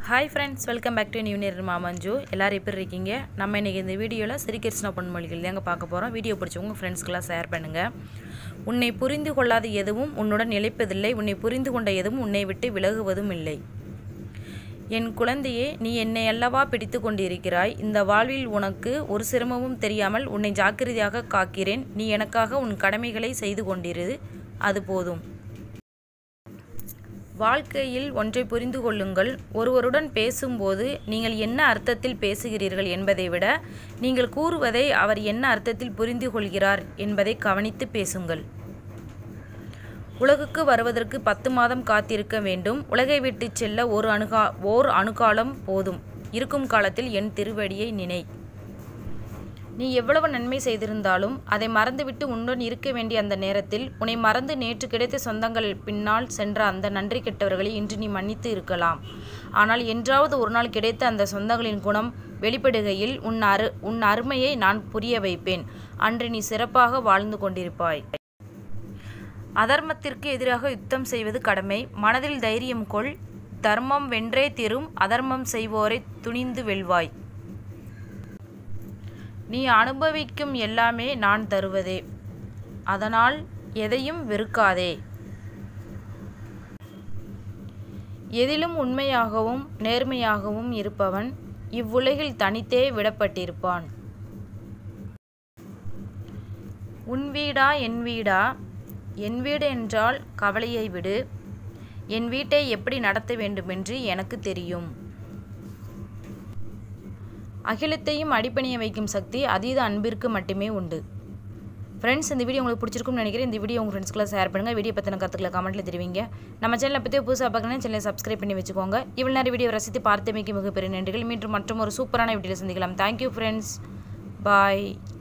hi friends welcome back to new near மாமஞ்சு எல்லோரும் எப்படி இருக்கீங்க நம்ம இன்றைக்கி இந்த வீடியோவில் சிரிக்கிருஷ்ண பொன்மொழிகள் தாங்க பார்க்க போகிறோம் வீடியோ பிடிச்சவங்க ஃப்ரெண்ட்ஸ்க்கெல்லாம் ஷேர் பண்ணுங்கள் உன்னை புரிந்து கொள்ளாத எதுவும் உன்னுடன் நிலைப்பதில்லை உன்னை புரிந்து கொண்ட எதுவும் உன்னை விட்டு விலகுவதும் இல்லை என் குழந்தையே நீ என்னை அல்லவா பிடித்து கொண்டிருக்கிறாய் இந்த வாழ்வில் உனக்கு ஒரு சிரமமும் தெரியாமல் உன்னை ஜாக்கிரதையாக காக்கிறேன் நீ எனக்காக உன் கடமைகளை செய்து கொண்டிரு அது போதும் வாழ்க்கையில் ஒன்றை புரிந்து கொள்ளுங்கள் ஒருவருடன் பேசும்போது நீங்கள் என்ன அர்த்தத்தில் பேசுகிறீர்கள் என்பதை விட நீங்கள் கூறுவதை அவர் என்ன அர்த்தத்தில் புரிந்து கொள்கிறார் என்பதை கவனித்து பேசுங்கள் உலகுக்கு வருவதற்கு பத்து மாதம் காத்திருக்க வேண்டும் உலகை விட்டு செல்ல ஒரு அணுகா ஓர் அணுகாலம் போதும் இருக்கும் காலத்தில் என் திருவடியை நினை நீ எவ்வளவு நன்மை செய்திருந்தாலும் அதை மறந்துவிட்டு உன்னுடன் இருக்க வேண்டிய அந்த நேரத்தில் உன்னை மறந்து நேற்று கிடைத்த சொந்தங்கள் பின்னால் சென்ற அந்த நன்றி கெட்டவர்களை இன்று நீ மன்னித்து இருக்கலாம் ஆனால் என்றாவது ஒரு நாள் கிடைத்த அந்த சொந்தங்களின் குணம் வெளிப்படுகையில் உன் அரு உன் அருமையை நான் புரிய வைப்பேன் அன்று நீ சிறப்பாக வாழ்ந்து கொண்டிருப்பாய் அதர்மத்திற்கு எதிராக யுத்தம் செய்வது கடமை மனதில் தைரியம் கொள் தர்மம் வென்றே தீரும் அதர்மம் செய்வோரை துணிந்து வெல்வாய் நீ அனுபவிக்கும் எல்லாமே நான் தருவதே அதனால் எதையும் வெறுக்காதே எதிலும் உண்மையாகவும் நேர்மையாகவும் இருப்பவன் இவ்வுலகில் தனித்தே விடப்பட்டிருப்பான் உன் வீடா என் வீடா என் வீடு என்றால் கவலையை விடு என் வீட்டை எப்படி நடத்த வேண்டுமென்று எனக்கு தெரியும் அகிலத்தையும் அடிப்பணிய வைக்கும் சக்தி அதீத அன்பிற்கு மட்டுமே உண்டு ஃப்ரெண்ட்ஸ் இந்த வீடியோ உங்களுக்கு பிடிச்சிருக்கும்னு நினைக்கிறேன் இந்த வீடியோ உங்கள் ஃப்ரெண்ட்ஸ்க்குலாம் ஷேர் பண்ணுங்கள் வீடியோ பற்றின கருத்துக்களை கமெண்ட்டில் தெரிவிங்க நம்ம சேனலை பற்றி புதுசாக பார்க்கணும் சேனலை சப்ஸ்கிரைப் பண்ணி வச்சுக்கோங்க இவ்வளோ நேரம் வீடியோ ரசித்து பார்த்தமைக்கு மிகப்பெரிய நன்றிகள் மீண்டும் மற்றும் ஒரு சூப்பரான வீடியோவில் சந்திக்கலாம் தேங்க்யூ ஃப்ரெண்ட்ஸ் பாய்